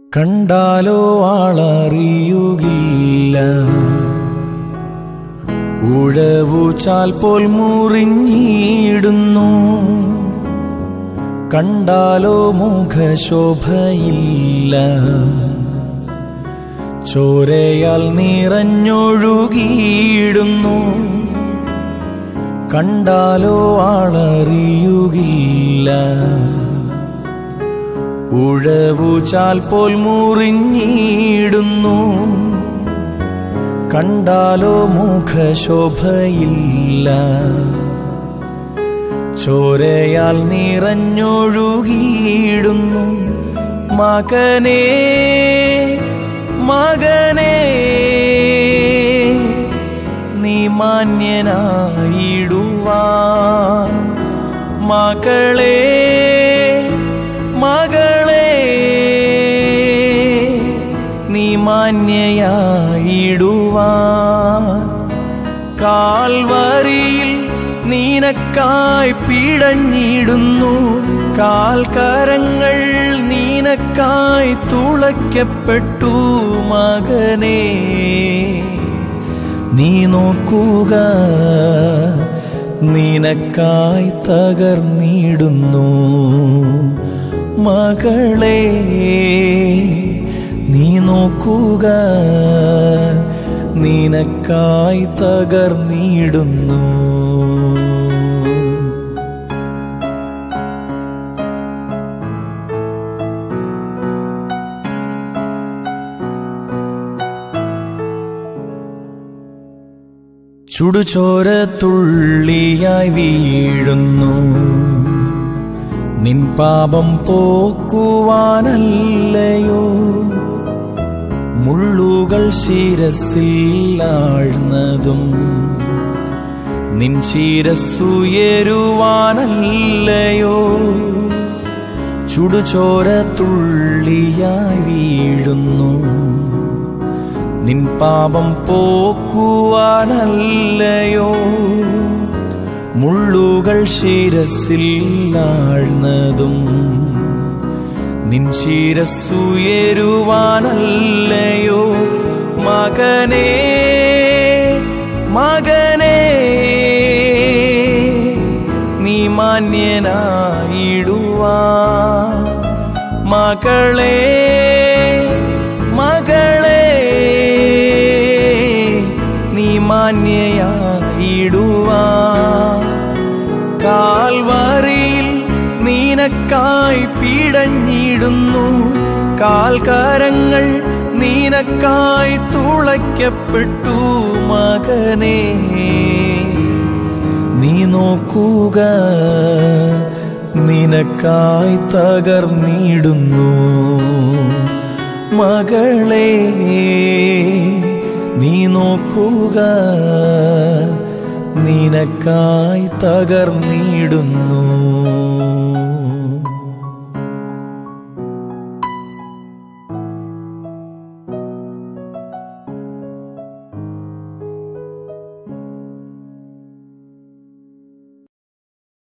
കണ്ടാലോ ആളറിയുകില്ല ഉഴവു ചാൽ പോൽ മുറിഞ്ഞിടുന്നു കണ്ടാലോ മുഖശോഭയില്ല ചോരയാൽ നിറഞ്ഞൊഴുകിയിടുന്നു കണ്ടാലോ ആളറിയുകില്ല ഉഴവു ചാൽ പോൽ മുറിഞ്ഞിടുന്നു കണ്ടാലോ മുഖശോഭയില്ല ചോരയാൽ നിറഞ്ഞൊഴുകിയിടുന്നു മകനേ മകനേ നീ മാന്യനായിടുവാൻ മകളേ മകളേ നീ മാന്യയായിടുവാൻ കാൽവരിയിൽ നീനക്കായി പിടഞ്ഞിടുന്നു കാൽക്കരങ്ങൾ നീനക്കായി തുളയ്ക്കപ്പെട്ടു മകനേ നീ നോക്കുക നിനക്കായി തകർന്നിടുന്നു മകളെ നീ നോക്കുക നിനക്കായി തകർന്നിടുന്നു ചുടുചോര തുള്ളിയായി വീഴുന്നു നിൻ പാപം പോക്കുവാനല്ലയോ മുള്ളുകൾ ശിരസിൽ ആഴ്ന്നതും നിൻ ശിരസ്സുയരുവാനല്ലയോ ചുടുചോര തുള്ളിയായി വീഴുന്നു നിൻ പാപം പോക്കുവാനല്ലയോ മുള്ളുകൾ ശിരസിൽ ആഴ്ന്നതും നിൻ ശിരസ്സുയരുവാനല്ലയോ മകനേ മകനേ നീ മാന്യനായിടുവാ മകളേ മകളേ നീ മാന്യയായിടുവാ കാൽവറിയിൽ നീനക്കായി പിടഞ്ഞിടുന്നു കാൽക്കരങ്ങൾ നീനക്കായി തുളയ്ക്കപ്പെട്ടു മകനേ നീ നോക്കുക നിനക്കായി തകർന്നിടുന്നു മകളെ നീ നോക്കുക നിനക്കായി തകർന്നിടുന്നു